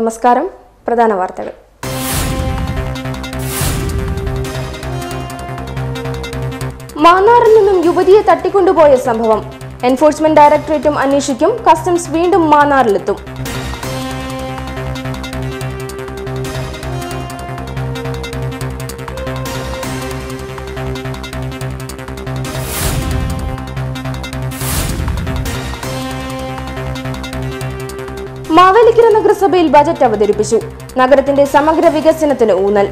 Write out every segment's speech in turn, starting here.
നമസ്കാരം പ്രധാന വാർത്തകൾ മാന്നാറിൽ നിന്നും യുവതിയെ തട്ടിക്കൊണ്ടുപോയ സംഭവം എൻഫോഴ്സ്മെന്റ് ഡയറക്ടറേറ്റും അന്വേഷിക്കും കസ്റ്റംസ് വീണ്ടും മാന്നാറിലെത്തും മാവേലിക്കര നഗരസഭയിൽ ബജറ്റ് അവതരിപ്പിച്ചു നഗരത്തിന്റെ സമഗ്ര വികസനത്തിന് ഊന്നൽ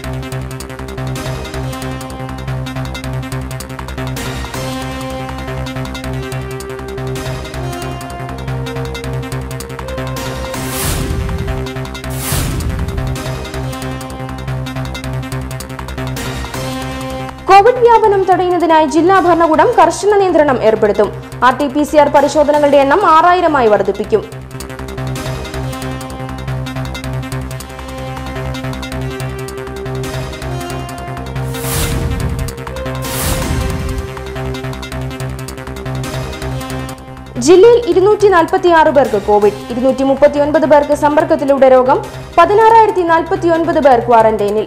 കോവിഡ് വ്യാപനം തടയുന്നതിനായി ജില്ലാ ഭരണകൂടം കർശന നിയന്ത്രണം ഏർപ്പെടുത്തും R T P C R പരിശോധനകളുടെ എണ്ണം ആറായിരമായി വർദ്ധിപ്പിക്കും ജില്ലയിൽ ഇരുന്നൂറ്റി നാൽപ്പത്തി ആറ് പേർക്ക് കോവിഡ് ഇരുന്നൂറ്റി മുപ്പത്തി ഒൻപത് പേർക്ക് സമ്പർക്കത്തിലൂടെ രോഗം പതിനാറായിരത്തി നാൽപ്പത്തി ഒൻപത് പേർ ക്വാറന്റൈനിൽ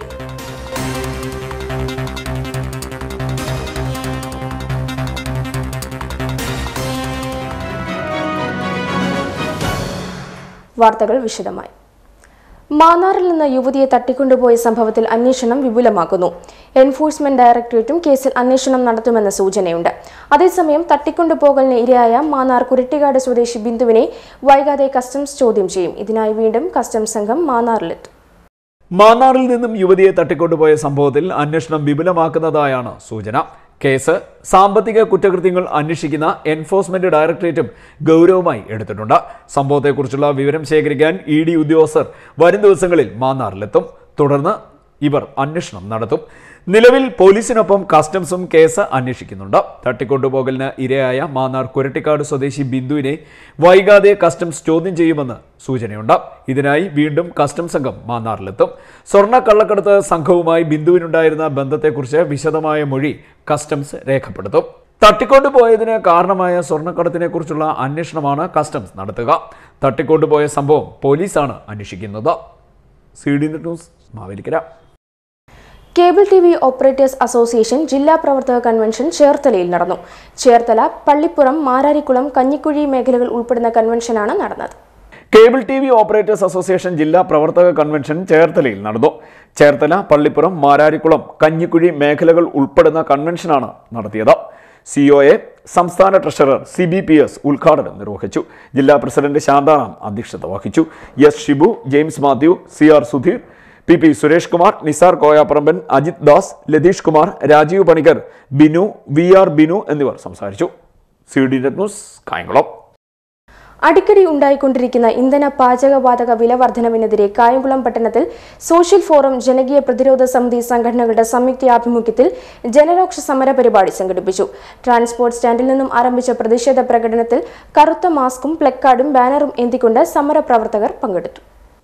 വാർത്തകൾ വിശദമായി മാന്നാറിൽ നിന്ന് യുവതിയെ തട്ടിക്കൊണ്ടുപോയ സംഭവത്തിൽ അന്വേഷണം വിപുലമാക്കുന്നു എൻഫോഴ്സ്മെന്റ് ഡയറക്ടറേറ്റും കേസിൽ അന്വേഷണം നടത്തുമെന്ന സൂചനയുണ്ട് അതേസമയം തട്ടിക്കൊണ്ടുപോകലിന് ഇരയായ മാന്നാർ കുരട്ടിക്കാട് സ്വദേശി ബിന്ദുവിനെ വൈകാതെ കസ്റ്റംസ് ചോദ്യം ചെയ്യും ഇതിനായി വീണ്ടും കസ്റ്റംസ് സംഘം മാന്നാറിലെത്തും മാന്നാറിൽ നിന്നും യുവതിയെ തട്ടിക്കൊണ്ടുപോയ സംഭവത്തിൽ അന്വേഷണം വിപുലമാക്കുന്നതായാണ് സൂചന കേസ് സാമ്പത്തിക കുറ്റകൃത്യങ്ങൾ അന്വേഷിക്കുന്ന എൻഫോഴ്സ്മെന്റ് ഡയറക്ടറേറ്റും ഗൗരവമായി എടുത്തിട്ടുണ്ട് സംഭവത്തെക്കുറിച്ചുള്ള വിവരം ശേഖരിക്കാൻ ഇ ഡി ഉദ്യോഗസ്ഥർ വരും ദിവസങ്ങളിൽ മാന്നാറിലെത്തും തുടർന്ന് ഇവർ അന്വേഷണം നടത്തും നിലവിൽ പോലീസിനൊപ്പം കസ്റ്റംസും കേസ് അന്വേഷിക്കുന്നുണ്ട് തട്ടിക്കൊണ്ടുപോകലിന് ഇരയായ മാന്നാർ കുരട്ടിക്കാട് സ്വദേശി ബിന്ദുവിനെ വൈകാതെ കസ്റ്റംസ് ചോദ്യം ചെയ്യുമെന്ന് സൂചനയുണ്ട് ഇതിനായി വീണ്ടും കസ്റ്റംസ് സംഘം മാന്നാറിലെത്തും സ്വർണ്ണ കള്ളക്കടത്ത് സംഘവുമായി ബിന്ദുവിനുണ്ടായിരുന്ന ബന്ധത്തെക്കുറിച്ച് വിശദമായ മൊഴി കസ്റ്റംസ് രേഖപ്പെടുത്തും തട്ടിക്കൊണ്ടുപോയതിന് കാരണമായ സ്വർണ്ണക്കടത്തിനെ കുറിച്ചുള്ള അന്വേഷണമാണ് കസ്റ്റംസ് നടത്തുക തട്ടിക്കൊണ്ടുപോയ സംഭവം പോലീസാണ് അന്വേഷിക്കുന്നത് C D news Mavelikkara cable T V operators association ജില്ലാ പ്രവർത്തക കൺവെൻഷൻ ചേർത്തലയിൽ നടന്നു ചേർത്തല പള്ളിപ്പുറം മാരാരിക്കുളം കഞ്ഞിക്കുഴി മേഖലകൾ ഉൾപ്പെടുന്ന കൺവെൻഷനാണ് നടന്നത് cable T V operators association ജില്ലാ പ്രവർത്തക കൺവെൻഷൻ ചേർത്തലയിൽ നടന്നു ചേർത്തല പള്ളിപ്പുറം മാരാരിക്കുളം കഞ്ഞിക്കുഴി മേഖലകൾ ഉൾപ്പെടുന്ന കൺവെൻഷനാണ് നടത്തിയത് സിഒഎ സംസ്ഥാന treasurer C B P S ഉദ്ഘാടനം നിർവഹിച്ചു ജില്ലാ പ്രസിഡന്റ് ശാന്താറാം അധ്യക്ഷത വഹിച്ചു S Shibu James Mathew C R Sudheer P P Suresh Kumar Nizar Koyapparamban Ajith Das Latheesh Kumar Rajeev Panicker Binu V R Binu എന്നിവർ സംസാരിച്ചു C D net news Kayamkulam അടിക്കടി ഉണ്ടായിക്കൊണ്ടിരിക്കുന്ന ഇന്ധന പാചകവാതക വില വർധനവിനെതിരെ കായംകുളം പട്ടണത്തിൽ സോഷ്യൽ ഫോറം ജനകീയ പ്രതിരോധ സമിതി സംഘടനകളുടെ സംയുക്താഭിമുഖ്യത്തിൽ ജനരോക്ഷ സമര പരിപാടി സംഘടിപ്പിച്ചു ട്രാൻസ്പോർട്ട് സ്റ്റാൻഡിൽ നിന്നും ആരംഭിച്ച പ്രതിഷേധ പ്രകടനത്തിൽ കറുത്ത മാസ്കും പ്ലക്കാർഡും ബാനറും ഏന്തിക്കൊണ്ട് സമരപ്രവർത്തകർ പങ്കെടുത്തു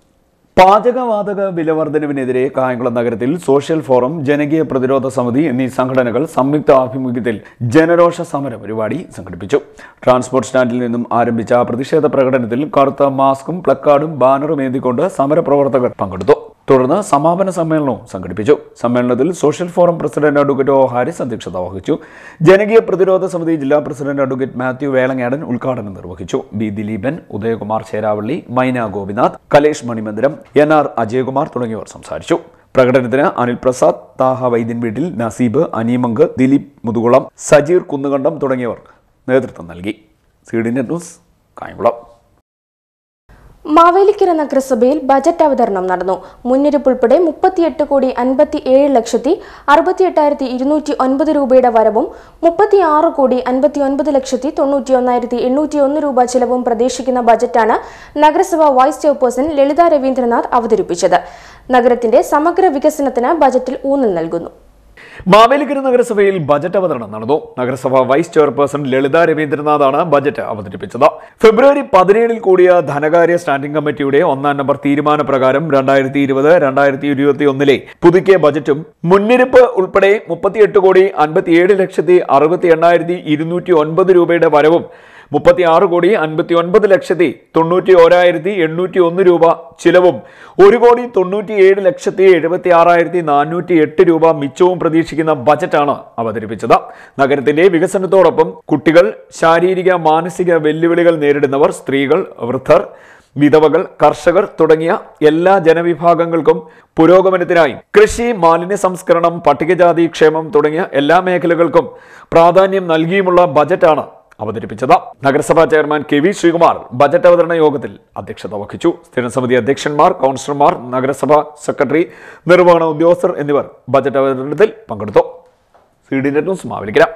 പാചകവാതക വിലവർദ്ധനവിനെതിരെ കായംകുളം നഗരത്തിൽ സോഷ്യൽ ഫോറം ജനകീയ പ്രതിരോധ സമിതി എന്നീ സംഘടനകൾ സംയുക്ത ആഭിമുഖ്യത്തിൽ ജനരോഷ സമര പരിപാടി സംഘടിപ്പിച്ചു ട്രാൻസ്പോർട്ട് സ്റ്റാൻഡിൽ നിന്നും ആരംഭിച്ച പ്രതിഷേധ പ്രകടനത്തിൽ കറുത്ത മാസ്കും പ്ലക്കാർഡും ബാനറും ഏന്തിക്കൊണ്ട് സമരപ്രവർത്തകർ പങ്കെടുത്തു തുടർന്ന് സമാപന സമ്മേളനവും സംഘടിപ്പിച്ചു സമ്മേളനത്തിൽ social forum president advocate O Haris അധ്യക്ഷത വഹിച്ചു ജനകീയ പ്രതിരോധ സമിതി ജില്ലാ പ്രസിഡന്റ് അഡ്വക്കേറ്റ് മാത്യു വേളങ്ങാടൻ ഉദ്ഘാടനം നിർവഹിച്ചു B Dileepan Udayakumar Cheravally Maina Gopinath Kalesh Manimandiram N R Ajayakumar തുടങ്ങിയവർ സംസാരിച്ചു പ്രകടനത്തിന് അനിൽ പ്രസാദ് താഹ വൈദ്യൻ വീട്ടിൽ നസീബ് അനീമങ്ക് ദിലീപ് മുതുകുളം സജീർ കുന്നുകണ്ടം തുടങ്ങിയവർ നേതൃത്വം നൽകി C D net news Kayamkulam Mavelikkara നഗരസഭയിൽ ബജറ്റ് അവതരണം നടന്നു മുന്നിരിപ്പ് ഉൾപ്പെടെ മുപ്പത്തിയെട്ട് കോടി അൻപത്തി ഏഴ് ലക്ഷത്തി അറുപത്തി എട്ടായിരത്തി ഇരുന്നൂറ്റി ഒൻപത് രൂപയുടെ വരവും മുപ്പത്തി ആറ് കോടി അൻപത്തി ഒൻപത് ലക്ഷത്തി തൊണ്ണൂറ്റി ഒന്നായിരത്തി എണ്ണൂറ്റി ഒന്ന് രൂപ ചിലവും പ്രതീക്ഷിക്കുന്ന ബജറ്റാണ് നഗരസഭ വൈസ് ചെയർപേഴ്സൺ ലളിത രവീന്ദ്രനാഥ് അവതരിപ്പിച്ചത് നഗരത്തിന്റെ സമഗ്ര വികസനത്തിന് ബജറ്റിൽ ഊന്നൽ നൽകുന്നു മാവേലിക്കര നഗരസഭയിൽ ബജറ്റ് അവതരണം നടന്നു നഗരസഭ വൈസ് ചെയർപേഴ്സൺ ലളിത രവീന്ദ്രനാഥാണ് ബജറ്റ് അവതരിപ്പിച്ചത് ഫെബ്രുവരി പതിനേഴിൽ കൂടിയ ധനകാര്യ സ്റ്റാൻഡിംഗ് കമ്മിറ്റിയുടെ ഒന്നാം നമ്പർ തീരുമാനപ്രകാരം രണ്ടായിരത്തി ഇരുപത് രണ്ടായിരത്തി ഇരുപത്തി ഒന്നിലെ പുതുക്കിയ ബജറ്റും മുന്നിരിപ്പ് ഉൾപ്പെടെ മുപ്പത്തിയെട്ട് കോടി അൻപത്തിയേഴ് ലക്ഷത്തി അറുപത്തി എണ്ണായിരത്തി ഇരുന്നൂറ്റി ഒൻപത് രൂപയുടെ വരവും മുപ്പത്തി ആറ് കോടി അൻപത്തി ഒൻപത് ലക്ഷത്തി തൊണ്ണൂറ്റി ഓരായിരത്തി എണ്ണൂറ്റി ഒന്ന് രൂപ ചിലവും ഒരു കോടി തൊണ്ണൂറ്റി ഏഴ് ലക്ഷത്തി എഴുപത്തി ആറായിരത്തി നാനൂറ്റി എട്ട് രൂപ മിച്ചവും പ്രതീക്ഷിക്കുന്ന ബജറ്റാണ് അവതരിപ്പിച്ചത് നഗരത്തിന്റെ വികസനത്തോടൊപ്പം കുട്ടികൾ ശാരീരിക മാനസിക വെല്ലുവിളികൾ നേരിടുന്നവർ സ്ത്രീകൾ വൃദ്ധർ വിധവകൾ കർഷകർ തുടങ്ങിയ എല്ലാ ജനവിഭാഗങ്ങൾക്കും പുരോഗമനത്തിനായി കൃഷി മാലിന്യ സംസ്കരണം പട്ടികജാതി ക്ഷേമം തുടങ്ങിയ എല്ലാ മേഖലകൾക്കും പ്രാധാന്യം നൽകിയുമുള്ള ബജറ്റാണ് അവതരിപ്പിച്ചത് നഗരസഭാ chairman K V Sreekumar budget അവതരണ യോഗത്തിൽ അധ്യക്ഷത വഹിച്ചു സ്ഥിരസമിതി അധ്യക്ഷന്മാർ കൗൺസിലർമാർ നഗരസഭാ സെക്രട്ടറി നിർവഹണ ഉദ്യോഗസ്ഥർ എന്നിവർ ബജറ്റ് അവതരണത്തിൽ പങ്കെടുത്തു C D net news Mavelikkara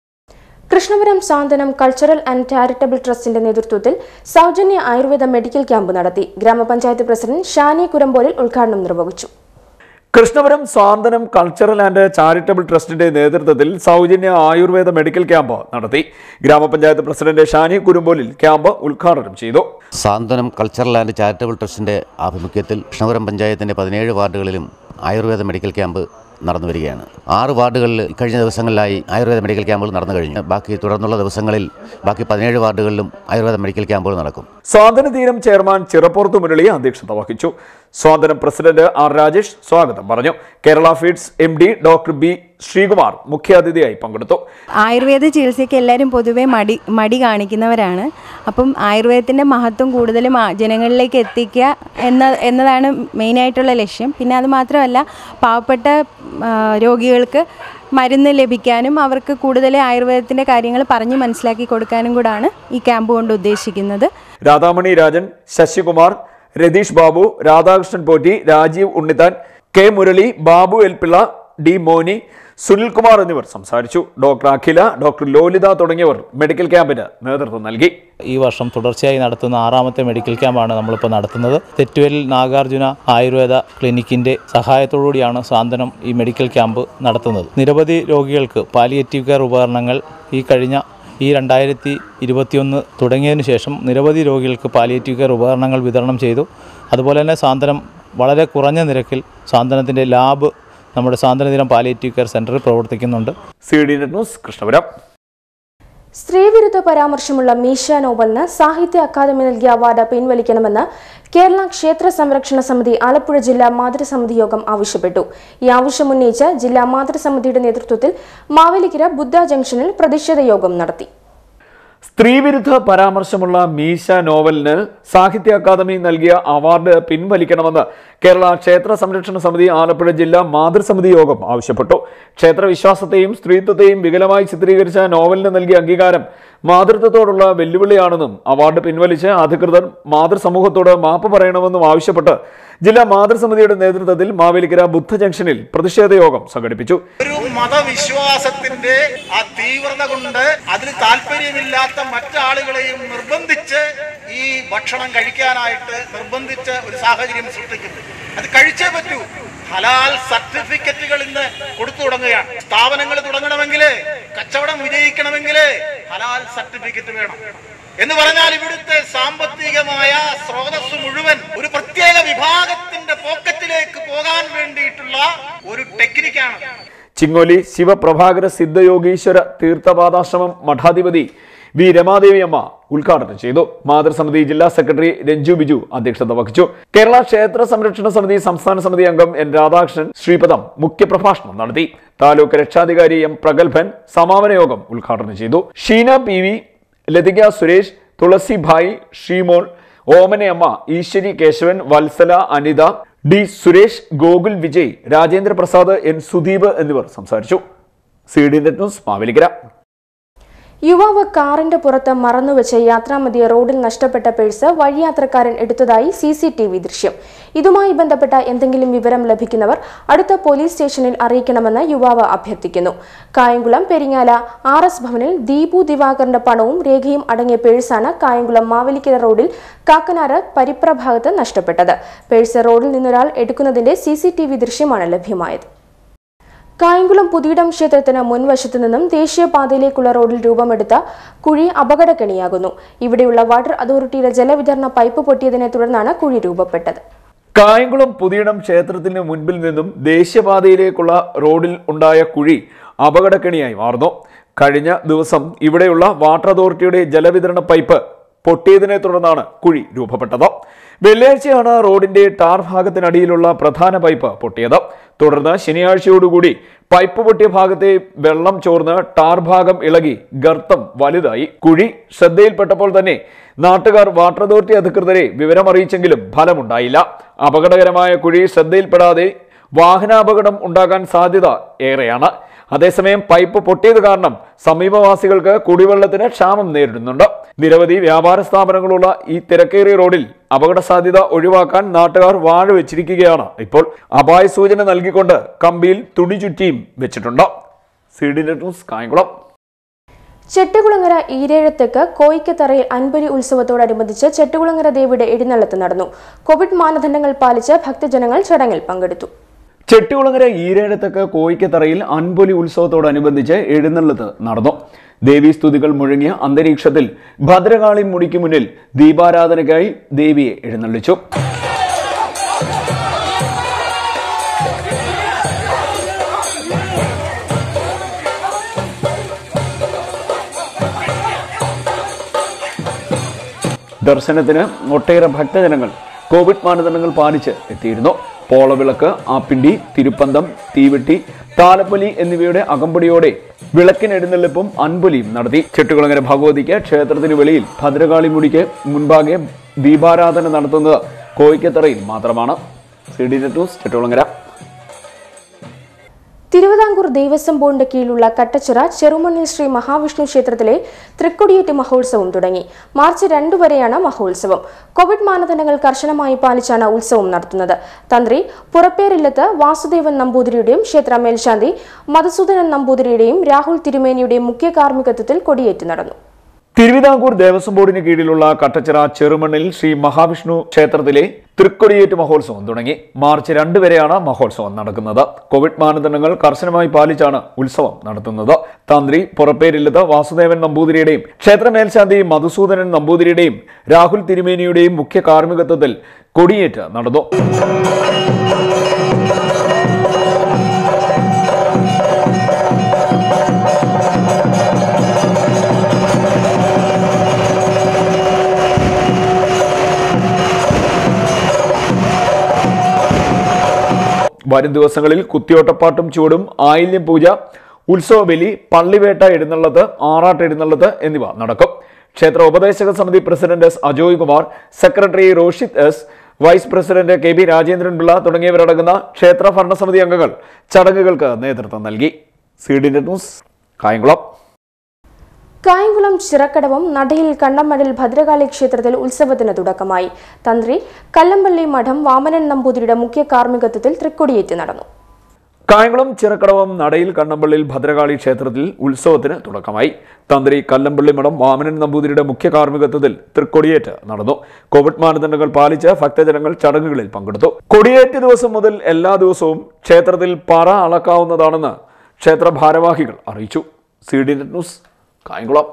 Krishnapuram Santhwanam cultural and charitable ട്രസ്റ്റിന്റെ നേതൃത്വത്തിൽ സൗജന്യ ആയുർവേദ മെഡിക്കൽ ക്യാമ്പ് നടത്തി ഗ്രാമപഞ്ചായത്ത് പ്രസിഡന്റ് ഷാനി കുരമ്പോലിൽ ഉദ്ഘാടനം നിർവഹിച്ചു Krishnapuram Santhwanam cultural and charitable ട്രസ്റ്റിന്റെ നേതൃത്വത്തിൽ സൗജന്യ ആയുർവേദ മെഡിക്കൽ ക്യാമ്പ് നടത്തി ഗ്രാമപഞ്ചായത്ത് പ്രസിഡന്റ് ഷാനി കുരുമ്പോലിൽ ക്യാമ്പ് ഉദ്ഘാടനം ചെയ്തു സാന്ത്വനം കൾച്ചറൽ ആൻഡ് ചാരിറ്റബിൾ ട്രസ്റ്റിൻ്റെ ആഭിമുഖ്യത്തിൽ കൃഷ്ണപുരം പഞ്ചായത്തിൻ്റെ പതിനേഴ് വാർഡുകളിലും ആയുർവേദ മെഡിക്കൽ ക്യാമ്പ് നടന്നു വരികയാണ് ആറ് വാർഡുകളിൽ കഴിഞ്ഞ ദിവസങ്ങളിലായി ആയുർവേദ മെഡിക്കൽ ക്യാമ്പുകൾ നടന്നു കഴിഞ്ഞു ബാക്കി തുടർന്നുള്ള ദിവസങ്ങളിൽ ബാക്കി പതിനേഴ് വാർഡുകളിലും ആയുർവേദ മെഡിക്കൽ ക്യാമ്പുകൾ നടക്കും സ്വാതന്ത്ര്യ തീരം ചെയർമാൻ ചിറപ്പുറത്ത് മുരളി അധ്യക്ഷത വഹിച്ചു സ്വാതന്ത്ര്യം പ്രസിഡന്റ് ആർ രാജേഷ് സ്വാഗതം പറഞ്ഞു Kerala feeds M D doctor B Sreekumar മുഖ്യാതിഥിയായി പങ്കെടുത്തു ആയുർവേദ ചികിത്സയ്ക്ക് എല്ലാവരും പൊതുവെ മടി മടി കാണിക്കുന്നവരാണ് അപ്പം ആയുർവേദത്തിൻ്റെ മഹത്വം കൂടുതലും ആ- ജനങ്ങളിലേക്ക് എത്തിക്കുക എന്ന എന്നതാണ് മെയിനായിട്ടുള്ള ലക്ഷ്യം പിന്നെ അത് മാത്രമല്ല പാവപ്പെട്ട ആ, രോഗികൾക്ക് മരുന്ന് ലഭിക്കാനും അവർക്ക് കൂടുതൽ ആയുർവേദത്തിൻ്റെ കാര്യങ്ങൾ പറഞ്ഞ് മനസ്സിലാക്കി കൊടുക്കാനും കൂടാണ് ഈ ക്യാമ്പ് കൊണ്ട് ഉദ്ദേശിക്കുന്നത് രാധാമണി രാജൻ ശശികുമാർ രതീഷ് ബാബു രാധാകൃഷ്ണൻ പോറ്റി രാജീവ് ഉണ്ണിത്താൻ കെ മുരളി ബാബു എൽപിള്ള ഡി മോനി സുനിൽകുമാർ എന്നിവർ സംസാരിച്ചു ഡോക്ടർ അഖില ഡോക്ടർ ലോലിത തുടങ്ങിയവർ മെഡിക്കൽ ക്യാമ്പിന് നേതൃത്വം നൽകി ഈ വർഷം തുടർച്ചയായി നടത്തുന്ന ആറാമത്തെ മെഡിക്കൽ ക്യാമ്പാണ് നമ്മളിപ്പോൾ നടത്തുന്നത് തെറ്റുവലിൽ നാഗാർജുന ആയുർവേദ ക്ലിനിക്കിൻ്റെ സഹായത്തോടുകൂടിയാണ് സാന്ത്വനം ഈ മെഡിക്കൽ ക്യാമ്പ് നടത്തുന്നത് നിരവധി രോഗികൾക്ക് പാലിയേറ്റീവ് കെയർ ഉപകരണങ്ങൾ ഈ കഴിഞ്ഞ ഈ രണ്ടായിരത്തി ഇരുപത്തിയൊന്ന് തുടങ്ങിയതിനു ശേഷം നിരവധി രോഗികൾക്ക് പാലിയേറ്റീവ് കെയർ ഉപകരണങ്ങൾ വിതരണം ചെയ്തു അതുപോലെ തന്നെ സാന്ത്വനം വളരെ കുറഞ്ഞ നിരക്കിൽ സാന്ത്വനത്തിൻ്റെ ലാബ് നമ്മുടെ സാന്ത്വനദിനം പാലിയേറ്റീവ് കെയർ സെൻറ്ററിൽ പ്രവർത്തിക്കുന്നുണ്ട് C D net news Krishnapuram സ്ത്രീവിരുദ്ധ പരാമർശമുള്ള മീശ നോവലിന് സാഹിത്യ അക്കാദമി നൽകിയ അവാർഡ് പിൻവലിക്കണമെന്ന് കേരള ക്ഷേത്ര സംരക്ഷണ സമിതി ആലപ്പുഴ ജില്ലാ മാതൃസമിതി യോഗം ആവശ്യപ്പെട്ടു ഈ ആവശ്യമുന്നയിച്ച് ജില്ലാ മാതൃസമിതിയുടെ നേതൃത്വത്തിൽ മാവേലിക്കര ബുദ്ധ ജംഗ്ഷനിൽ പ്രതിഷേധ യോഗം നടത്തി സ്ത്രീവിരുദ്ധ പരാമർശമുള്ള മീശ നോവലിന് സാഹിത്യ അക്കാദമി നൽകിയ അവാർഡ് പിൻവലിക്കണമെന്ന് കേരള ക്ഷേത്ര സംരക്ഷണ സമിതി ആലപ്പുഴ ജില്ലാ മാതൃസമിതി യോഗം ആവശ്യപ്പെട്ടു ക്ഷേത്ര വിശ്വാസത്തെയും സ്ത്രീത്വത്തെയും വികലമായി ചിത്രീകരിച്ച നോവലിന് നൽകിയ അംഗീകാരം മാതൃത്വത്തോടുള്ള വെല്ലുവിളിയാണെന്നും അവാർഡ് പിൻവലിച്ച് അധികൃതർ മാതൃസമൂഹത്തോട് മാപ്പ് പറയണമെന്നും ആവശ്യപ്പെട്ട് ജില്ലാ മാതൃസമിതിയുടെ നേതൃത്വത്തിൽ മാവേലിക്കര ബുദ്ധ ജംഗ്ഷനിൽ പ്രതിഷേധ യോഗം സംഘടിപ്പിച്ചു ഒരു മതവിശ്വാസത്തിന്റെ ആ തീവ്രത കൊണ്ട് അതിന് താല്പര്യമില്ലാത്ത മറ്റാളുകളെയും നിർബന്ധിച്ച് ഈ ഭക്ഷണം കഴിക്കാനായിട്ട് നിർബന്ധിച്ച് ഒരു സാഹചര്യം സൃഷ്ടിക്കുന്നു അത് കഴിച്ചേ പറ്റൂ ഹലാൽ സർട്ടിഫിക്കറ്റുകൾ ഇന്ന് കൊടുത്തു തുടങ്ങുകയാണ് സ്ഥാപനങ്ങൾ തുടങ്ങണമെങ്കിൽ കച്ചവടം വിജയിക്കണമെങ്കിൽ ഹലാൽ സർട്ടിഫിക്കറ്റ് വേണം എന്ന് പറഞ്ഞാൽ ഇവിടുത്തെ സാമ്പത്തികമായ സ്രോതസ് മുഴുവൻ ഒരു പ്രത്യേക വിഭാഗത്തിന്റെ പോക്കറ്റിലേക്ക് പോകാൻ വേണ്ടിയിട്ടുള്ള ഒരു ടെക്നിക്കാണ് ചിങ്ങോലി ശിവപ്രഭാകര സിദ്ധയോഗീശ്വര തീർത്ഥപാദാശ്രമം മഠാധിപതി വി രമാദേവി അമ്മ ഉദ്ഘാടനം ചെയ്തു മാതൃസമിതി ജില്ലാ സെക്രട്ടറി രഞ്ജു ബിജു അധ്യക്ഷത വഹിച്ചു കേരള ക്ഷേത്ര സംരക്ഷണ സമിതി സംസ്ഥാന സമിതി അംഗം എൻ രാധാകൃഷ്ണൻ ശ്രീപദം മുഖ്യപ്രഭാഷണം നടത്തി താലൂക്ക് രക്ഷാധികാരി എം പ്രഗത്ഭൻ സമാപന യോഗം ഉദ്ഘാടനം ചെയ്തു Sheena P V Lathika Suresh Thulasi Bhai Sreemol Omanayamma Eswari Kesavan Vatsala Anitha D Suresh Gokul Vijay Rajendra Prasad N Sudeep എന്നിവർ സംസാരിച്ചു C D net news Mavelikkara യുവാവ് കാറിന്റെ പുറത്ത് മറന്നുവെച്ച് യാത്രാമധ്യ റോഡിൽ നഷ്ടപ്പെട്ട പേഴ്സ് വഴിയാത്രക്കാരൻ എടുത്തതായി സി സി ടി വി ദൃശ്യം ഇതുമായി ബന്ധപ്പെട്ട എന്തെങ്കിലും വിവരം ലഭിക്കുന്നവർ അടുത്ത പോലീസ് സ്റ്റേഷനിൽ അറിയിക്കണമെന്ന് യുവാവ് അഭ്യർത്ഥിക്കുന്നു കായംകുളം പെരിങ്ങാല ആർ എസ് ഭവനിൽ ദീപു ദിവാകറിന്റെ പണവും രേഖയും അടങ്ങിയ പേഴ്സാണ് കായംകുളം മാവേലിക്കര റോഡിൽ കാക്കനാറ് പരിപ്ര ഭാഗത്ത് നഷ്ടപ്പെട്ടത് പേഴ്സ് റോഡിൽ നിന്നൊരാൾ എടുക്കുന്നതിന്റെ സി സി ടി വി ദൃശ്യമാണ് ലഭ്യമായത് കായംകുളം പുതിയിടം ക്ഷേത്രത്തിന് മുൻവശത്തു നിന്നും ദേശീയപാതയിലേക്കുള്ള റോഡിൽ രൂപമെടുത്ത കുഴി അപകടക്കെണിയാകുന്നു ഇവിടെയുള്ള വാട്ടർ അതോറിറ്റിയുടെ ജലവിതരണ പൈപ്പ് പൊട്ടിയതിനെ തുടർന്നാണ് കുഴി രൂപപ്പെട്ടത് കായംകുളം പുതിയിടം ക്ഷേത്രത്തിന് മുൻപിൽ നിന്നും ദേശീയപാതയിലേക്കുള്ള റോഡിൽ ഉണ്ടായ കുഴി അപകടക്കെണിയായി മാറുന്നു കഴിഞ്ഞ ദിവസം ഇവിടെയുള്ള വാട്ടർ അതോറിറ്റിയുടെ ജലവിതരണ പൈപ്പ് പൊട്ടിയതിനെ തുടർന്നാണ് കുഴി രൂപപ്പെട്ടത് വെള്ളിയാഴ്ചയാണ് റോഡിന്റെ ടാർ ഭാഗത്തിനടിയിലുള്ള പ്രധാന പൈപ്പ് പൊട്ടിയത് തുടർന്ന് ശനിയാഴ്ചയോടുകൂടി പൈപ്പ് പൊട്ടിയ ഭാഗത്തെ വെള്ളം ചോർന്ന് ടാർ ഭാഗം ഇളകി ഗർത്തം വലുതായി കുഴി ശ്രദ്ധയിൽപ്പെട്ടപ്പോൾ തന്നെ നാട്ടുകാർ വാട്ടർ അതോറിറ്റി അധികൃതരെ വിവരമറിയിച്ചെങ്കിലും ഫലമുണ്ടായില്ല അപകടകരമായ കുഴി ശ്രദ്ധയിൽപ്പെടാതെ വാഹനാപകടം ഉണ്ടാകാൻ സാധ്യത ഏറെയാണ് അതേസമയം പൈപ്പ് പൊട്ടിയത് കാരണം സമീപവാസികൾക്ക് കുടിവെള്ളത്തിന് ക്ഷാമം നേരിടുന്നുണ്ട് നിരവധി വ്യാപാര സ്ഥാപനങ്ങളുള്ള ഈ തിരക്കേറിയ റോഡിൽ അപകട സാധ്യത ഒഴിവാക്കാൻ നാട്ടുകാർ വാഴ വെച്ചിരിക്കുകയാണ് ഇപ്പോൾ അപായ സൂചന നൽകിക്കൊണ്ട് കമ്പിയിൽ തുണി ചുറ്റിയും വെച്ചിട്ടുണ്ട് C D net news Kayamkulam Chettikulangara ഈരേഴത്തേക്ക് കോയിക്കത്തറയിൽ അൻപരി ഉത്സവത്തോടനുബന്ധിച്ച് ചെട്ടുകുളങ്ങര ദേവിയുടെ എഴുന്നള്ളത്ത് നടന്നു കോവിഡ് മാനദണ്ഡങ്ങൾ പാലിച്ച് ഭക്തജനങ്ങൾ ചടങ്ങിൽ പങ്കെടുത്തു ചെട്ടികുളങ്ങര ഈരേഴത്തക്ക് കോയിക്കത്തറയിൽ അൻപൊലി ഉത്സവത്തോടനുബന്ധിച്ച് എഴുന്നള്ളത്ത് നടന്നു ദേവീസ്തുതികൾ മുഴങ്ങിയ അന്തരീക്ഷത്തിൽ ഭദ്രകാളി മുടിക്ക് മുന്നിൽ ദീപാരാധനയ്ക്കായി ദേവിയെ എഴുന്നള്ളിച്ചു ദർശനത്തിന് ഒട്ടേറെ ഭക്തജനങ്ങൾ കോവിഡ് മാനദണ്ഡങ്ങൾ പാലിച്ച് എത്തിയിരുന്നു പോളവിളക്ക് ആപ്പിണ്ടി തിരുപ്പന്തം തീവെട്ടി താലപ്പൊലി എന്നിവയുടെ അകമ്പടിയോടെ വിളക്കിനെഴുന്നള്ളിപ്പും അൻപൊലിയും നടത്തി ചെട്ടുകുളങ്ങര ഭഗവതിക്ക് ക്ഷേത്രത്തിന് വെളിയിൽ ഭദ്രകാളി മുടിക്ക് മുൻപാകെ ദീപാരാധന നടത്തുന്നത് കോയിക്കത്തറയിൽ മാത്രമാണ് C D net news Chettikulangara Thiruvithamkoor Devaswom ബോർഡിന്റെ കീഴിലുള്ള കട്ടച്ചിറ ചെറുമണ്ണിൽ ശ്രീ മഹാവിഷ്ണു ക്ഷേത്രത്തിലെ തൃക്കൊടിയേറ്റ് മഹോത്സവം തുടങ്ങി മാർച്ച് രണ്ടു വരെയാണ് മഹോത്സവം കോവിഡ് മാനദണ്ഡങ്ങൾ കർശനമായി പാലിച്ചാണ് ഉത്സവം നടത്തുന്നത് തന്ത്രി പുറപ്പേരില്ലത്ത് വാസുദേവൻ നമ്പൂതിരിയുടെയും ക്ഷേത്ര മേൽശാന്തി മധുസൂദനൻ നമ്പൂതിരിയുടെയും രാഹുൽ തിരുമേനിയുടെയും മുഖ്യ കാർമ്മികത്വത്തിൽ കൊടിയേറ്റ് നടന്നു തിരുവിതാംകൂർ ദേവസ്വം ബോർഡിന് കീഴിലുള്ള കട്ടച്ചിറ ചെറുമണ്ണിൽ ശ്രീ മഹാവിഷ്ണു ക്ഷേത്രത്തിലെ തൃക്കൊടിയേറ്റ് മഹോത്സവം തുടങ്ങി മാർച്ച് രണ്ട് വരെയാണ് മഹോത്സവം നടക്കുന്നത് കോവിഡ് മാനദണ്ഡങ്ങൾ കർശനമായി പാലിച്ചാണ് ഉത്സവം നടത്തുന്നത് തന്ത്രി പുറപ്പേരില്ലത്ത് വാസുദേവൻ നമ്പൂതിരിയുടെയും ക്ഷേത്ര മേൽശാന്തി മധുസൂദനൻ നമ്പൂതിരിയുടെയും രാഹുൽ തിരുമേനിയുടെയും മുഖ്യ കാർമ്മികത്വത്തിൽ കൊടിയേറ്റ് നടന്നു വരും ദിവസങ്ങളിൽ കുത്തിയോട്ടപ്പാട്ടും ചൂടും ആയില്യം പൂജ ഉത്സവ ബലി പള്ളിവേട്ട എഴുന്നള്ളത്ത് ആറാട്ട് എഴുന്നള്ളത്ത് എന്നിവ നടക്കും ക്ഷേത്ര ഉപദേശക സമിതി president S Ajoy Kumar secretary Roshith S vice president K B Rajendran Pillai തുടങ്ങിയവരടങ്ങുന്ന ക്ഷേത്ര ഭരണസമിതി അംഗങ്ങൾ ചടങ്ങുകൾക്ക് നേതൃത്വം നൽകി C D net news Kayamkulam Kayamkulam ചിറക്കടവും നടയിൽ കണ്ണമ്മലിൽ ഭദ്രകാളി ക്ഷേത്രത്തിൽ ഉത്സവത്തിന് തുടക്കമായി തന്ത്രി കല്ലമ്പള്ളി മഠം വാമനൻ നമ്പൂതിരിയുടെ മുഖ്യ കാർമ്മികത്വത്തിൽ തൃക്കൊടിയേറ്റ് നടന്നു കായംകുളം ചിറക്കടവം നടയിൽ കണ്ണമ്പള്ളിയിൽ ഭദ്രകാളി ക്ഷേത്രത്തിൽ ഉത്സവത്തിന് തുടക്കമായി തന്ത്രി കല്ലമ്പള്ളി മഠം വാമനൻ നമ്പൂതിരിയുടെ മുഖ്യ കാർമ്മികത്വത്തിൽ തൃക്കൊടിയേറ്റ് നടന്നു കോവിഡ് മാനദണ്ഡങ്ങൾ പാലിച്ച് ഭക്തജനങ്ങൾ ചടങ്ങുകളിൽ പങ്കെടുത്തു കൊടിയേറ്റ് ദിവസം മുതൽ എല്ലാ ദിവസവും ക്ഷേത്രത്തിൽ പറ അളക്കാവുന്നതാണെന്ന് ക്ഷേത്ര ഭാരവാഹികൾ അറിയിച്ചു C D net news Kayamkulam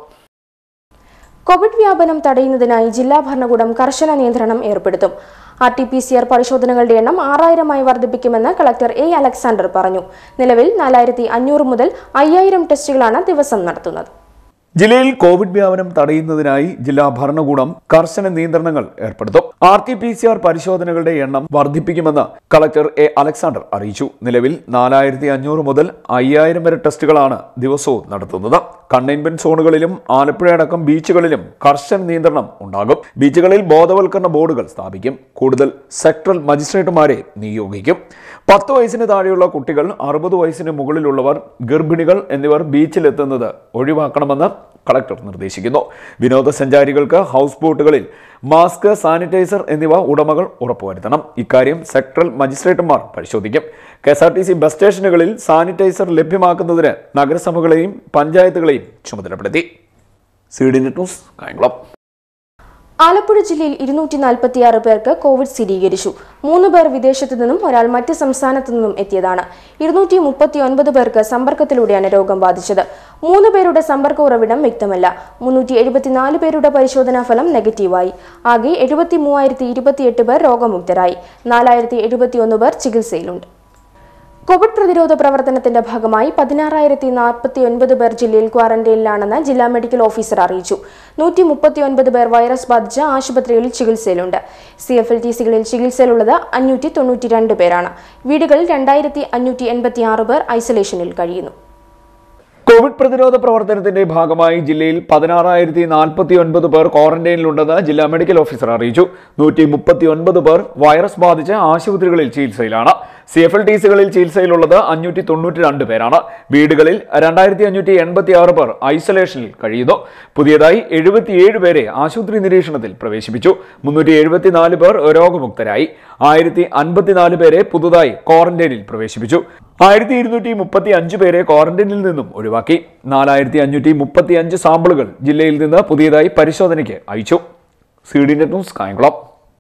Covid വ്യാപനം തടയുന്നതിനായി ജില്ലാ ഭരണകൂടം കർശന നിയന്ത്രണം ഏർപ്പെടുത്തും R T P C R പരിശോധനകളുടെ എണ്ണം ആറായിരമായി വർദ്ധിപ്പിക്കുമെന്ന് കളക്ടർ എ അലക്സാണ്ടർ പറഞ്ഞു നിലവിൽ നാലായിരത്തി അഞ്ഞൂറ് മുതൽ അയ്യായിരം ടെസ്റ്റുകളാണ് ദിവസം നടത്തുന്നത് ജില്ലയിൽ കോവിഡ് വ്യാപനം തടയുന്നതിനായി ജില്ലാ ഭരണകൂടം കർശന നിയന്ത്രണങ്ങൾ ഏർപ്പെടുത്തും R T P C R പരിശോധനകളുടെ എണ്ണം വർദ്ധിപ്പിക്കുമെന്ന് കളക്ടർ എ അലക്സാണ്ടർ അറിയിച്ചു നിലവിൽ നാലായിരത്തി അഞ്ഞൂറ് മുതൽ അയ്യായിരം വരെ ടെസ്റ്റുകളാണ് ദിവസവും നടത്തുന്നത് കണ്ടെയ്ൻമെന്റ് സോണുകളിലും ആലപ്പുഴ അടക്കം ബീച്ചുകളിലും കർശന നിയന്ത്രണം ഉണ്ടാകും ബീച്ചുകളിൽ ബോധവൽക്കരണ ബോർഡുകൾ സ്ഥാപിക്കും കൂടുതൽ സെക്ടറൽ മജിസ്ട്രേറ്റുമാരെ നിയോഗിക്കും പത്ത് വയസ്സിന് താഴെയുള്ള കുട്ടികൾ അറുപത് വയസ്സിന് മുകളിലുള്ളവർ ഗർഭിണികൾ എന്നിവർ ബീച്ചിലെത്തുന്നത് ഒഴിവാക്കണമെന്ന് കളക്ടർ നിർദ്ദേശിക്കുന്നു വിനോദസഞ്ചാരികൾക്ക് ഹൗസ് ബോട്ടുകളിൽ മാസ്ക് സാനിറ്റൈസർ എന്നിവ ഉടമകൾ ഉറപ്പുവരുത്തണം ഇക്കാര്യം സെക്ടറൽ മജിസ്ട്രേറ്റുമാർ പരിശോധിക്കും K S R T C bus സ്റ്റേഷനുകളിൽ സാനിറ്റൈസർ ലഭ്യമാക്കുന്നതിന് നഗരസഭകളെയും പഞ്ചായത്തുകളെയും ചുമതലപ്പെടുത്തി C D net news Kayamkulam Alappuzha ജില്ലയിൽ ഇരുന്നൂറ്റി നാൽപ്പത്തിയാറ് പേർക്ക് കോവിഡ് സ്ഥിരീകരിച്ചു മൂന്ന് പേർ വിദേശത്തു നിന്നും ഒരാൾ മറ്റ് സംസ്ഥാനത്തു നിന്നും എത്തിയതാണ് ഇരുന്നൂറ്റി മുപ്പത്തി ഒൻപത് പേർക്ക് സമ്പർക്കത്തിലൂടെയാണ് രോഗം ബാധിച്ചത് മൂന്ന് പേരുടെ സമ്പർക്ക ഉറവിടം വ്യക്തമല്ല മുന്നൂറ്റി എഴുപത്തിനാല് പേരുടെ പരിശോധനാ ഫലം നെഗറ്റീവായി ആകെ എഴുപത്തി മൂവായിരത്തി ഇരുപത്തിയെട്ട് പേർ രോഗമുക്തരായി നാലായിരത്തി എഴുപത്തിയൊന്ന് പേർ ചികിത്സയിലുണ്ട് കോവിഡ് പ്രതിരോധ പ്രവർത്തനത്തിന്റെ ഭാഗമായി പതിനാറായിരത്തി നാൽപ്പത്തി ഒൻപത് പേർ ജില്ലയിൽ ക്വാറന്റൈനിലാണെന്ന് ജില്ലാ മെഡിക്കൽ ഓഫീസർ അറിയിച്ചു നൂറ്റി മുപ്പത്തി ഒൻപത് പേർ വൈറസ് ബാധിച്ച് ആശുപത്രികളിൽ ചികിത്സയിലുണ്ട് സി എഫ് എൽ ടി സികളിൽ ചികിത്സയിലുള്ളത് അഞ്ഞൂറ്റി തൊണ്ണൂറ്റി രണ്ട് പേരാണ് വീടുകളിൽ രണ്ടായിരത്തി അഞ്ഞൂറ്റി എൺപത്തി ആറ് പേർ ഐസൊലേഷനിൽ കഴിയുന്നു കോവിഡ് പ്രതിരോധ പ്രവർത്തനത്തിന്റെ ഭാഗമായി ജില്ലയിൽ പതിനാറായിരത്തി നാൽപ്പത്തി ഒൻപത് പേർ ക്വാറന്റൈനിലുണ്ടെന്ന് ജില്ലാ മെഡിക്കൽ ഓഫീസർ അറിയിച്ചു നൂറ്റി മുപ്പത്തി ഒൻപത് പേർ വൈറസ് ബാധിച്ച് ആശുപത്രികളിൽ ചികിത്സയിലാണ് സി എഫ് എൽ ടി സികളിൽ ചികിത്സയിലുള്ളത് അഞ്ഞൂറ്റി തൊണ്ണൂറ്റി രണ്ട് പേരാണ് വീടുകളിൽ രണ്ടായിരത്തി അഞ്ഞൂറ്റി എൺപത്തി ആറ് പേർ ഐസൊലേഷനിൽ കഴിയുന്നു പുതിയതായി എഴുപത്തിയേഴ് പേരെ ആശുപത്രി നിരീക്ഷണത്തിൽ പ്രവേശിപ്പിച്ചു മുന്നൂറ്റി എഴുപത്തിനാല് പേർ രോഗമുക്തരായി ആയിരത്തി അൻപത്തിനാല് പേരെ പുതുതായി ക്വാറന്റൈനിൽ പ്രവേശിപ്പിച്ചു ആയിരത്തി ഇരുന്നൂറ്റി മുപ്പത്തി അഞ്ച് പേരെ ക്വാറന്റൈനിൽ നിന്നും ഒഴിവാക്കി നാലായിരത്തി അഞ്ഞൂറ്റി മുപ്പത്തി അഞ്ച് സാമ്പിളുകൾ ജില്ലയിൽ നിന്ന് പുതിയതായി പരിശോധനയ്ക്ക് അയച്ചു C D net news Kayamkulam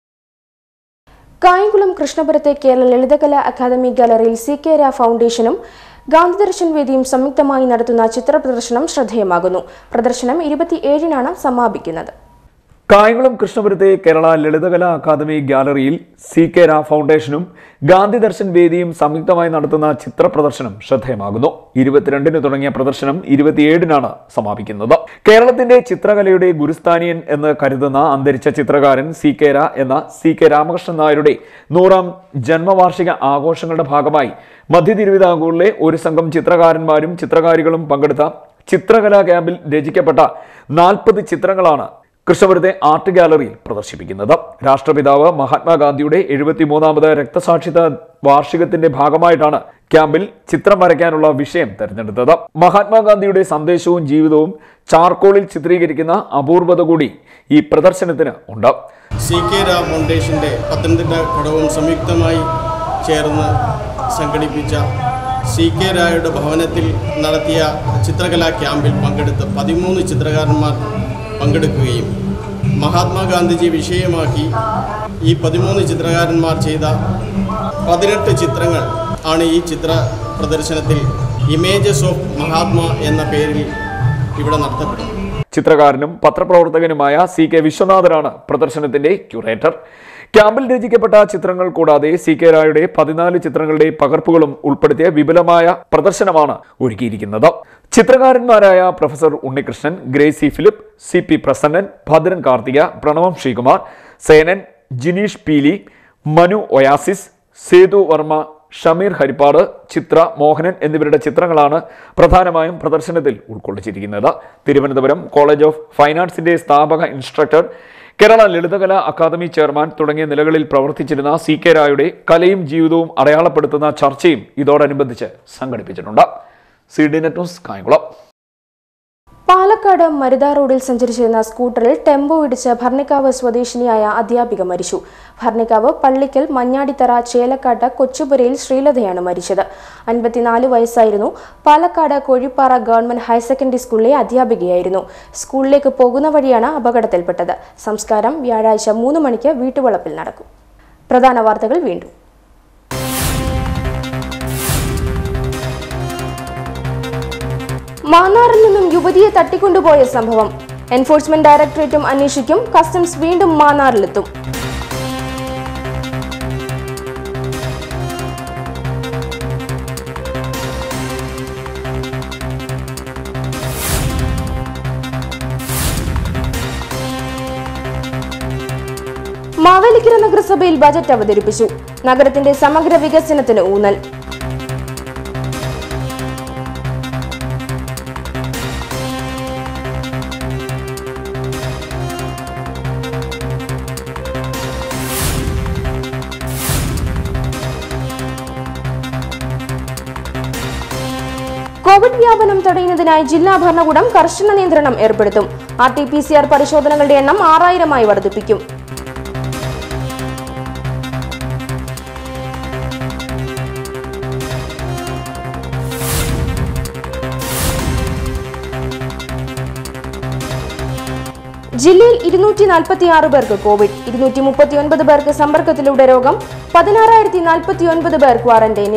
Kayamkulam കൃഷ്ണപുരത്തെ കേരള ലളിതകലാ അക്കാദമി ഗാലറിയിൽ സി കെ രാ ഫൗണ്ടേഷനും ഗാന്ധിദർശൻ വേദിയും സംയുക്തമായി നടത്തുന്ന ചിത്ര പ്രദർശനം ശ്രദ്ധേയമാകുന്നു പ്രദർശനം ഇരുപത്തിയേഴിനാണ് സമാപിക്കുന്നത് കായംകുളം കൃഷ്ണപുരത്തെ കേരള ലളിതകലാ അക്കാദമി ഗാലറിയിൽ സി കെ രാ ഫൗണ്ടേഷനും ഗാന്ധി ദർശൻ വേദിയും സംയുക്തമായി നടത്തുന്ന ചിത്ര പ്രദർശനം ശ്രദ്ധേയമാകുന്നു ഇരുപത്തിരണ്ടിന് തുടങ്ങിയ പ്രദർശനം ഇരുപത്തിയേഴിനാണ് സമാപിക്കുന്നത് കേരളത്തിന്റെ ചിത്രകലയുടെ ഗുരുസ്ഥാനിയൻ എന്ന് കരുതുന്ന അന്തരിച്ച ചിത്രകാരൻ സി കെ രാ എന്ന സി കെ രാമകൃഷ്ണൻ നായരുടെ നൂറാം ജന്മവാർഷിക ആഘോഷങ്ങളുടെ ഭാഗമായി മധ്യ തിരുവിതാംകൂറിലെ ഒരു സംഘം ചിത്രകാരന്മാരും ചിത്രകാരികളും പങ്കെടുത്ത ചിത്രകലാ ക്യാമ്പിൽ രചിക്കപ്പെട്ട നാൽപ്പത് ചിത്രങ്ങളാണ് കൃഷ്ണപുരത്തെ ആർട്ട് ഗാലറിയിൽ പ്രദർശിപ്പിക്കുന്നത് രാഷ്ട്രപിതാവ് മഹാത്മാഗാന്ധിയുടെ എഴുപത്തിമൂന്നാമത് രക്തസാക്ഷിത്വ വാർഷികത്തിന്റെ ഭാഗമായിട്ടാണ് ക്യാമ്പിൽ ചിത്രം വരയ്ക്കാനുള്ള വിഷയം തെരഞ്ഞെടുത്തത് മഹാത്മാഗാന്ധിയുടെ സന്ദേശവും ജീവിതവും ചാർക്കോളിൽ ചിത്രീകരിക്കുന്ന അപൂർവത കൂടി ഈ പ്രദർശനത്തിന് ഉണ്ട് സി കെ രാ ഫൗണ്ടേഷൻ്റെ പത്തനംതിട്ട ഘടകവും സംയുക്തമായി ചേർന്ന് സംഘടിപ്പിച്ച സി കെ രായുടെ ഭവനത്തിൽ നടത്തിയ ചിത്രകലാ ക്യാമ്പിൽ പങ്കെടുത്ത് പതിമൂന്ന് ചിത്രകാരന്മാർ പങ്കെടുക്കുകയും മഹാത്മാഗാന്ധിജി വിഷയമാക്കി ഈ പതിമൂന്ന് ചിത്രകാരന്മാർ ചെയ്ത പതിനെട്ട് ചിത്രങ്ങൾ ആണ് ഈ ചിത്ര പ്രദർശനത്തിൽ ഇമേജസ് ഓഫ് മഹാത്മാ എന്ന പേരിൽ ഇവിടെ നടത്തപ്പെടുന്നത് ചിത്രകാരനും പത്രപ്രവർത്തകനുമായ സി കെ വിശ്വനാഥനാണ് പ്രദർശനത്തിന്റെ ക്യൂറേറ്റർ ക്യാമ്പിൽ രചിക്കപ്പെട്ട ചിത്രങ്ങൾ കൂടാതെ സി കെ രായുടെ പതിനാല് ചിത്രങ്ങളുടെ പകർപ്പുകളും ഉൾപ്പെടുത്തിയ വിപുലമായ പ്രദർശനമാണ് ഒരുക്കിയിരിക്കുന്നത് ചിത്രകാരന്മാരായ professor Unnikrishnan Gracy Philip C P Prasannan Bhadran Karthika Pranavam Sreekumar Senan Jineesh Peeli Manu Oasis Sethu Varma Shameer Haripad Chithra Mohanan എന്നിവരുടെ ചിത്രങ്ങളാണ് പ്രധാനമായും പ്രദർശനത്തിൽ ഉൾക്കൊള്ളിച്ചിരിക്കുന്നത് തിരുവനന്തപുരം കോളേജ് ഓഫ് ഫൈൻ ആർട്സിന്റെ സ്ഥാപക instructor Kerala Lalithakala academy chairman തുടങ്ങിയ നിലകളിൽ പ്രവർത്തിച്ചിരുന്ന സി കെ രായുടെ കലയും ജീവിതവും അടയാളപ്പെടുത്തുന്ന ചർച്ചയും ഇതോടനുബന്ധിച്ച് സംഘടിപ്പിച്ചിട്ടുണ്ട് C D net news Kayamkulam Palakkad Marutha റോഡിൽ സഞ്ചരിച്ചിരുന്ന സ്കൂട്ടറിൽ ടെമ്പോ ഇടിച്ച് ഭർണിക്കാവ് സ്വദേശിനിയായ അധ്യാപിക മരിച്ചു ഭർണിക്കാവ് പള്ളിക്കൽ മഞ്ഞാടിത്തറ ചേലക്കാട്ട് കൊച്ചുപുരയിൽ ശ്രീലതയാണ് മരിച്ചത് അൻപത്തിനാല് വയസ്സായിരുന്നു Palakkad Kozhippara government higher secondary സ്കൂളിലെ അധ്യാപികയായിരുന്നു സ്കൂളിലേക്ക് പോകുന്ന വഴിയാണ് അപകടത്തിൽപ്പെട്ടത് സംസ്കാരം വ്യാഴാഴ്ച മൂന്ന് മണിക്ക് വീട്ടുവളപ്പിൽ നടക്കും പ്രധാന വാർത്തകൾ വീണ്ടും മാന്നാറിൽ നിന്നും യുവതിയെ തട്ടിക്കൊണ്ടുപോയ സംഭവം എൻഫോഴ്സ്മെന്റ് ഡയറക്ടറേറ്റും അന്വേഷിക്കും കസ്റ്റംസ് വീണ്ടും മാന്നാറിലെത്തും മാവേലിക്കര നഗരസഭയിൽ ബജറ്റ് അവതരിപ്പിച്ചു നഗരത്തിന്റെ സമഗ്ര വികസനത്തിന് ഊന്നൽ കോവിഡ് വ്യാപനം തടയുന്നതിനായി ജില്ലാ ഭരണകൂടം കർശന നിയന്ത്രണം ഏർപ്പെടുത്തും R T P C R പരിശോധനകളുടെ എണ്ണം ആറായിരമായി വർദ്ധിപ്പിക്കും ജില്ലയിൽ ഇരുന്നൂറ്റി നാൽപ്പത്തി ആറ് പേർക്ക് കോവിഡ് ഇരുന്നൂറ്റി മുപ്പത്തി ഒൻപത് പേർക്ക് സമ്പർക്കത്തിലൂടെ രോഗം പതിനാറായിരത്തി നാൽപ്പത്തി ഒൻപത് പേർ ക്വാറന്റൈനിൽ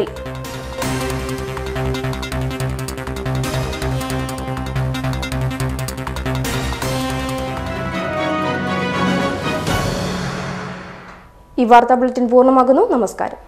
ഈ വാർത്താ ബുള്ളറ്റിൻ പൂർണ്ണമാകുന്നു നമസ്കാരം